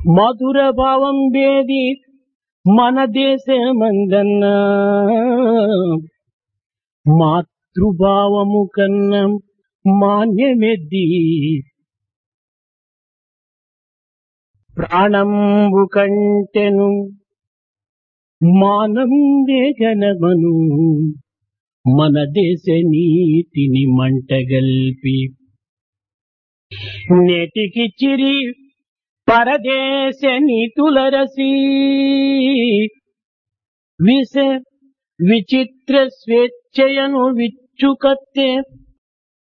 మధుర భావం వేది మన దేశమందన్నా మాతృభావము కన్నా మాన్యమెద్ది ప్రాణంబు కంటెను మానం వేగనమను మన దేశ నీతిని మంటగల్పి నేటికి చిరి పరదేశ నీతుల రసి విష విచిత్ర స్వేచ్ఛయను విచ్చుకత్తే